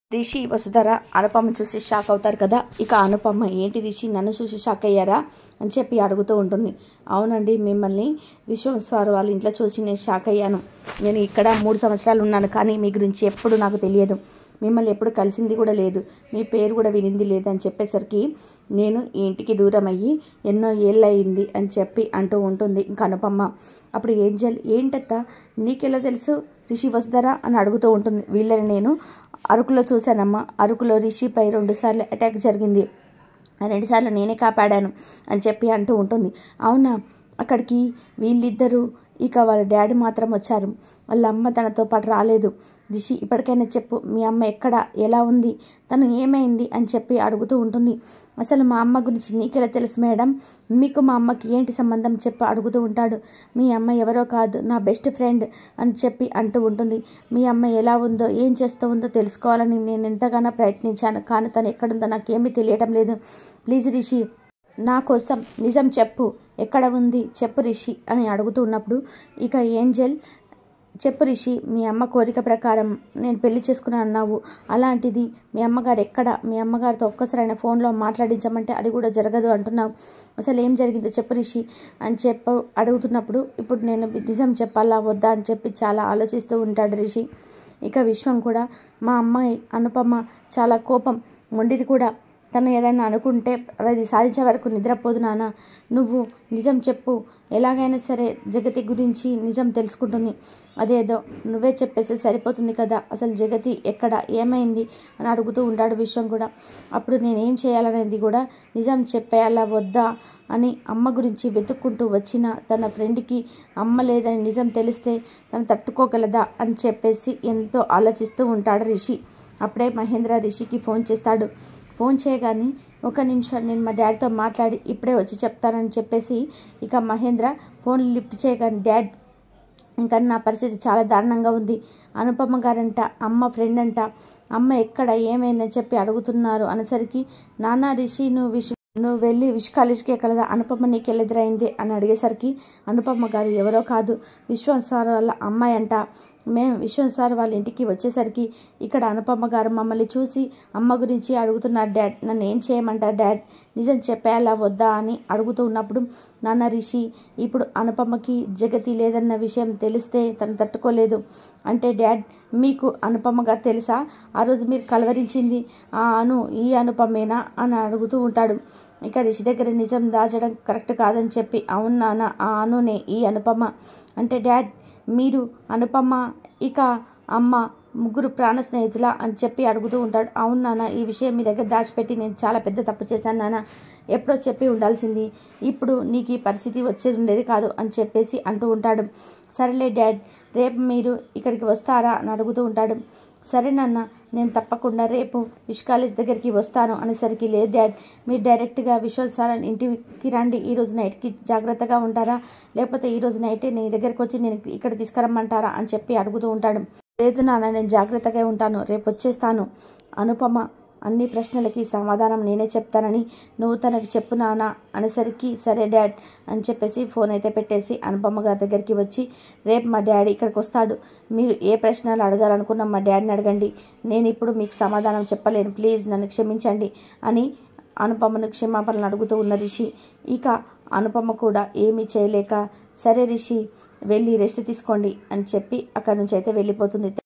రిషి వసుధర అనుపమ చూసి షాక్ అవుతారు కదా ఇక అనుపమ ఏంటి రిషి నన్ను చూసి షాక్ అయ్యారా అని చెప్పి అడుగుతూ ఉంటుంది అవునండి మిమ్మల్ని విశ్వస్వారు వాళ్ళ ఇంట్లో చూసి నేను షాక్ అయ్యాను నేను ఇక్కడ మూడు సంవత్సరాలు ఉన్నాను కానీ మీ గురించి ఎప్పుడు నాకు తెలియదు మిమ్మల్ని ఎప్పుడు కలిసింది కూడా లేదు మీ పేరు కూడా వినింది లేదని చెప్పేసరికి నేను ఈ ఇంటికి దూరం అయ్యి ఎన్నో ఏళ్ళు అయింది అని చెప్పి అంటూ ఉంటుంది ఇంకా అనుపమ్మ అప్పుడు ఏంజల్ ఏంటత్త నీకెలా తెలుసు రిషి వసుధరా అని అడుగుతూ ఉంటుంది వీళ్ళని నేను అరకులో చూశానమ్మా అరకులో రిషిపై రెండుసార్లు అటాక్ జరిగింది ఆ రెండుసార్లు నేనే కాపాడాను అని చెప్పి అంటూ ఉంటుంది అవునా అక్కడికి వీళ్ళిద్దరూ ఇక వాళ్ళ డాడీ మాత్రం వచ్చారు వాళ్ళ అమ్మ తనతో పాటు రాలేదు రిషి ఇప్పటికైనా చెప్పు మీ అమ్మ ఎక్కడ ఎలా ఉంది తను ఏమైంది అని చెప్పి అడుగుతూ ఉంటుంది అసలు మా అమ్మ గురించి నీకెలా తెలుసు మేడం మీకు మా అమ్మకి ఏంటి సంబంధం చెప్పి అడుగుతూ ఉంటాడు మీ అమ్మ ఎవరో కాదు నా బెస్ట్ ఫ్రెండ్ అని చెప్పి అంటూ ఉంటుంది మీ అమ్మ ఎలా ఉందో ఏం చేస్తూ ఉందో తెలుసుకోవాలని నేను ఎంతగానో ప్రయత్నించాను కానీ తను ఎక్కడుందో నాకేమీ తెలియటం లేదు ప్లీజ్ రిషి నా కోసం నిజం చెప్పు ఎక్కడ ఉంది చెప్పు రిషి అని అడుగుతూ ఉన్నప్పుడు ఇక ఏంజల్ చెప్పు రిషి మీ అమ్మ కోరిక ప్రకారం నేను పెళ్లి చేసుకున్నాను అన్నావు అలాంటిది మీ అమ్మగారు ఎక్కడ మీ అమ్మగారితో ఒక్కసారైనా ఫోన్లో మాట్లాడించమంటే అది కూడా జరగదు అంటున్నావు అసలు ఏం జరిగిందో చెప్పు రిషి అని చెప్ప అడుగుతున్నప్పుడు ఇప్పుడు నేను నిజం చెప్పాలా వద్దా అని చెప్పి చాలా ఆలోచిస్తూ ఉంటాడు రిషి ఇక విశ్వం కూడా మా అమ్మాయి అనుపమ చాలా కోపం మొండిది కూడా తను ఏదైనా అనుకుంటే అది సాధించే వరకు నిద్రపోదు నాన్న నువ్వు నిజం చెప్పు ఎలాగైనా సరే జగతి గురించి నిజం తెలుసుకుంటుంది అదేదో నువ్వే చెప్పేస్తే సరిపోతుంది కదా అసలు జగతి ఎక్కడ ఏమైంది అని అడుగుతూ ఉంటాడు విశ్వం కూడా అప్పుడు నేనేం చేయాలనేది కూడా నిజం చెప్పేయాలా వద్దా అని అమ్మ గురించి వెతుక్కుంటూ వచ్చిన తన ఫ్రెండ్కి అమ్మ లేదని నిజం తెలిస్తే తను తట్టుకోగలదా అని చెప్పేసి ఎంతో ఆలోచిస్తూ ఉంటాడు రిషి అప్పుడే మహేంద్ర రిషికి ఫోన్ చేస్తాడు ఫోన్ చేయగానే ఒక నిమిషం నేను మా డాడీతో మాట్లాడి ఇప్పుడే వచ్చి చెప్తానని చెప్పేసి ఇక మహేంద్ర ఫోన్ లిఫ్ట్ చేయగానే డాడ్ ఇంకా నా పరిస్థితి చాలా దారుణంగా ఉంది అనుపమ గారంట అమ్మ ఫ్రెండ్ అంట అమ్మ ఎక్కడ ఏమైందని చెప్పి అడుగుతున్నారు అనేసరికి నాన్న రిషి నువ్వు విష్ నువ్వు వెళ్ళి విష్ కాలేజ్కి ఎక్కలేదా అనుపమ నీకు వెళ్ళెదురైంది అని అడిగేసరికి అనుపమ గారు ఎవరో కాదు విశ్వం సార్ వాళ్ళ అమ్మాయి అంట మేము విశ్వం సార్ వాళ్ళ ఇంటికి వచ్చేసరికి ఇక్కడ అనుపమ గారు మమ్మల్ని చూసి అమ్మ గురించి అడుగుతున్నారు డాడ్ నన్ను ఏం చేయమంటారు డాడ్ నిజం చెప్పేయాలా వద్దా అని అడుగుతూ ఉన్నప్పుడు నాన్న రిషి ఇప్పుడు అనుపమకి జగతి లేదన్న విషయం తెలిస్తే తను తట్టుకోలేదు అంటే డాడ్ మీకు అనుపమ గారు తెలుసా ఆ రోజు మీరు కలవరించింది ఆ అను ఈ అనుపమేనా అని అడుగుతూ ఉంటాడు ఇక రిషి దగ్గర నిజం దాచడం కరెక్ట్ కాదని చెప్పి అవును నాన్న ఆ అనునే ఈ అనుపమ అంటే డాడ్ మీరు అనుపమ ఇక అమ్మ ముగ్గురు ప్రాణ స్నేహితుల అని చెప్పి అడుగుతూ ఉంటాడు అవును నాన్న ఈ విషయం మీ దగ్గర దాచిపెట్టి నేను చాలా పెద్ద తప్పు చేశాను నాన్న ఎప్పుడో చెప్పి ఉండాల్సింది ఇప్పుడు నీకు ఈ పరిస్థితి వచ్చేది ఉండేది కాదు అని చెప్పేసి అంటూ ఉంటాడు సరేలే డాడ్ రేపు మీరు ఇక్కడికి వస్తారా అని అడుగుతూ ఉంటాడు సరే నాన్న నేను తప్పకుండా రేపు విష్ కాలేజ్ దగ్గరికి వస్తాను అనేసరికి లేదు డాడ్ మీరు డైరెక్ట్గా విశ్వల్ సార్ ఇంటికి రండి ఈరోజు నైట్కి జాగ్రత్తగా ఉంటారా లేకపోతే ఈరోజు నైటే నీ దగ్గరికి వచ్చి నేను ఇక్కడ తీసుకురమ్మంటారా అని చెప్పి అడుగుతూ ఉంటాడు లేదు నాన్న నేను జాగ్రత్తగా ఉంటాను రేపు వచ్చేస్తాను అనుపమ అన్ని ప్రశ్నలకి సమాధానం నేనే చెప్తానని నువ్వు తనకి చెప్పు నాన్న అనేసరికి సరే డాడ్ అని చెప్పేసి ఫోన్ అయితే పెట్టేసి అనుపమ్మ గారి దగ్గరికి వచ్చి రేపు మా డాడీ ఇక్కడికి వస్తాడు మీరు ఏ ప్రశ్నలు అడగాలనుకున్నా మా డాడీని అడగండి నేను ఇప్పుడు మీకు సమాధానం చెప్పలేను ప్లీజ్ నన్ను క్షమించండి అని అనుపమను క్షమాపణలు అడుగుతూ ఉన్న రిషి ఇక అనుపమ కూడా ఏమీ చేయలేక సరే రిషి వెళ్ళి రెస్ట్ తీసుకోండి అని చెప్పి అక్కడి నుంచి అయితే వెళ్ళిపోతుంది